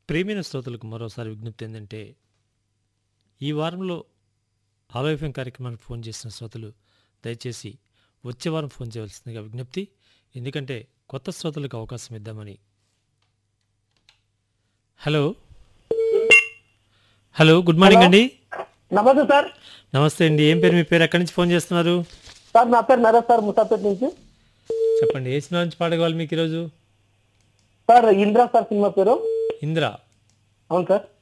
ప్రియమైన శ్రోతలకు మరోసారి విజ్ఞప్తి ఏంటంటే ఈ వారంలో ఆలోఫ్యం కార్యక్రమానికి ఫోన్ చేసిన శ్రోతలు దయచేసి వచ్చే వారం ఫోన్ చేయవలసిందిగా విజ్ఞప్తి ఎందుకంటే కొత్త శ్రోతలకు అవకాశం ఇద్దామని హలో హలో గుడ్ మార్నింగ్ అండి నమస్తే సార్ నమస్తే అండి ఏం పేరు మీ పేరు ఎక్కడి నుంచి ఫోన్ చేస్తున్నారు సార్ నా పేరు నరేష్ సార్ ముసాపేట్ నుంచి చెప్పండి ఏ సినిమా నుంచి పాడగవాలి మీకు ఈరోజు సార్ ఇంద్రా సార్ సినిమా పేరు ఇందిరా అవును సార్